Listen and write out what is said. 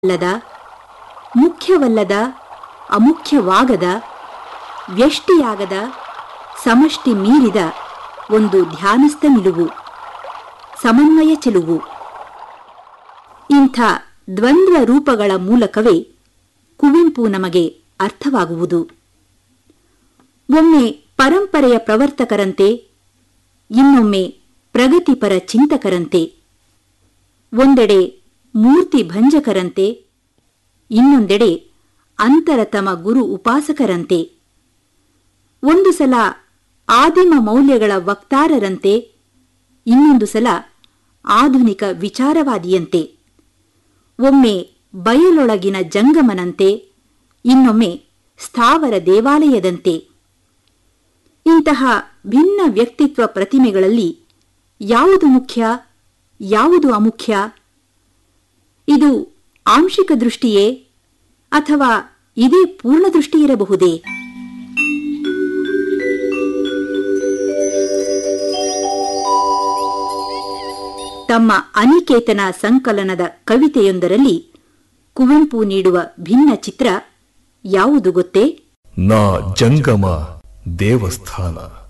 ಅಲ್ಲದ ಮುಖ್ಯವಲ್ಲದ ಅಮುಖ್ಯವಾಗದ ವ್ಯಷ್ಟಿಯಾಗದ ಸಮಷ್ಟಿ ಮೀರಿದ ಒಂದು ಧ್ಯಾನಸ್ಥ ನಿಲುವು ಸಮನ್ವಯ ಚೆಲುವು ಇಂಥ ದ್ವಂದ್ವ ರೂಪಗಳ ಮೂಲಕವೇ ಕುವೆಂಪು ನಮಗೆ ಅರ್ಥವಾಗುವುದು ಒಮ್ಮೆ ಪರಂಪರೆಯ ಪ್ರವರ್ತಕರಂತೆ ಇನ್ನೊಮ್ಮೆ ಪ್ರಗತಿಪರ ಚಿಂತಕರಂತೆ ಒಂದೆಡೆ ಮೂರ್ತಿ ಭಂಜಕರಂತೆ ಇನ್ನೊಂದೆಡೆ ಅಂತರತಮ ಗುರು ಉಪಾಸಕರಂತೆ ಒಂದು ಸಲ ಆದಿಮ ಮೌಲ್ಯಗಳ ವಕ್ತಾರರಂತೆ ಇನ್ನೊಂದು ಸಲ ಆಧುನಿಕ ವಿಚಾರವಾದಿಯಂತೆ ಒಮ್ಮೆ ಬಯಲೊಳಗಿನ ಜಂಗಮನಂತೆ ಇನ್ನೊಮ್ಮೆ ಸ್ಥಾವರ ದೇವಾಲಯದಂತೆ ಇಂತಹ ಭಿನ್ನ ವ್ಯಕ್ತಿತ್ವ ಪ್ರತಿಮೆಗಳಲ್ಲಿ ಯಾವುದು ಮುಖ್ಯ ಯಾವುದು ಅಮುಖ್ಯ ಇದು ಆಂಶಿಕ ದೃಷ್ಟಿಯೇ ಅಥವಾ ಇದೇ ಪೂರ್ಣ ದೃಷ್ಟಿ ಇರಬಹುದೇ ತಮ್ಮ ಅನಿಕೇತನ ಸಂಕಲನದ ಕವಿತೆಯೊಂದರಲ್ಲಿ ಕುವೆಂಪು ನೀಡುವ ಭಿನ್ನ ಚಿತ್ರ ಯಾವುದು ಗೊತ್ತೇ ನಾ ಜಂಗಮ ದೇವಸ್ಥಾನ